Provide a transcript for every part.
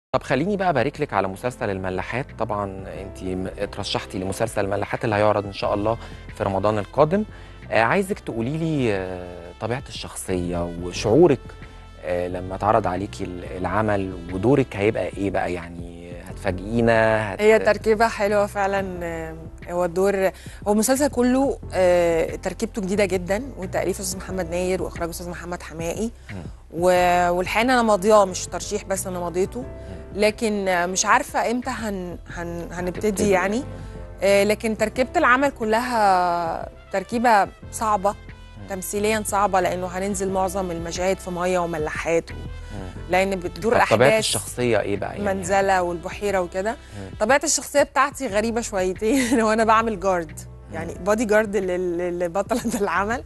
طب خليني بقى ابارك لك على مسلسل الملاحات طبعا انت اترشحتي لمسلسل الملاحات اللي هيعرض ان شاء الله في رمضان القادم آه عايزك تقولي لي آه طبيعه الشخصيه وشعورك آه لما اتعرض عليكي العمل ودورك هيبقى ايه بقى يعني هتفاجئينا هت... هي تركيبة حلوة فعلا آه، هو الدور هو المسلسل كله آه، تركيبته جديدة جدا وتأليف أستاذ محمد ناير وإخراج أستاذ محمد حمائي و- والحقيقة أنا ماضياه مش ترشيح بس أنا ماضيته لكن آه، مش عارفة إمتى هن هن هنبتدي هتبتدي. يعني آه، لكن تركيبة العمل كلها تركيبة صعبة تمثيليا صعبة لأنه هننزل معظم المشاهد في مية وملاحات و... لأن بتدور طب طبيعه الأحداث الشخصيه ايه بقى يعني منزله والبحيره وكده طبيعه الشخصيه بتاعتي غريبه شويتين وانا بعمل جارد يعني بادي جارد لل- لبطله العمل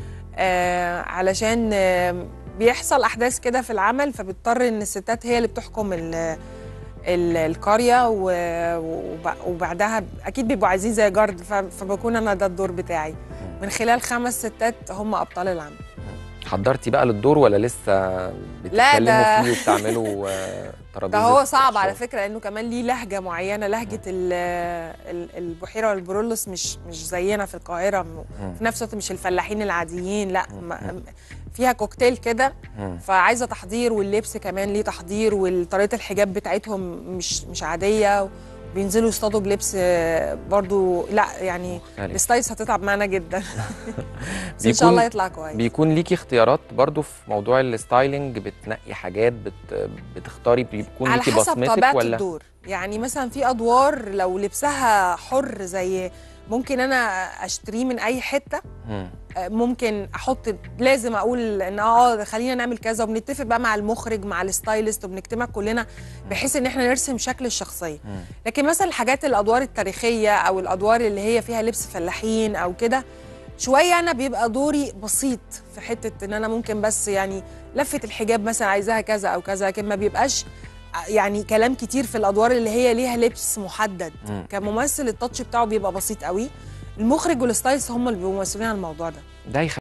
آه علشان آه بيحصل احداث كده في العمل فبتضطر ان الستات هي اللي بتحكم ال ال- القريه و- وب- وبعدها اكيد بيبقوا عايزين زي جارد ف- فبكون انا ده الدور بتاعي من خلال خمس ستات هم ابطال العمل حضرتي بقى للدور ولا لسه لا، بتتكلموا ده- فيه وبتعملوا آه، ده ترابيزه هو صعب على شغل؟ فكره لانه كمان ليه لهجه معينه لهجه ال- ال- البحيره والبرولوس مش مش زينا في القاهره م- في نفس الوقت مش الفلاحين العاديين لا م- فيها كوكتيل كده مم. فعايزه تحضير واللبس كمان ليه تحضير وطريقه الحجاب بتاعتهم مش مش عاديه بينزلوا يصطادوا بلبس آه، برضو لا يعني مختلف. الستايلز هتتعب معانا جدا بس ان بيكون- شاء الله يطلع كويس بيكون ليكي اختيارات برضو في موضوع الستايلينج بتنقي حاجات بت... بتختاري بيكون على ليكي حسب بصمتك طبيعه ولا الدور يعني مثلا في ادوار لو لبسها حر زي ممكن انا اشتريه من اي حته مم. آه، ممكن احط لازم اقول ان اه خلينا نعمل كذا وبنتفق بقى مع المخرج مع الستايلست وبنجتمع كلنا بحيث ان احنا نرسم شكل الشخصيه مم. لكن مثلا الحاجات الادوار التاريخيه او الادوار اللي هي فيها لبس فلاحين او كده شويه انا بيبقى دوري بسيط في حته ان انا ممكن بس يعني لفه الحجاب مثلا عايزاها كذا او كذا لكن ما بيبقاش يعني كلام كتير في الادوار اللي هي ليها لبس محدد مم. كممثل التاتش بتاعه بيبقى بسيط قوي المخرج والستايلست هم اللي بيبقوا مسؤولين عن الموضوع ده ده يخ...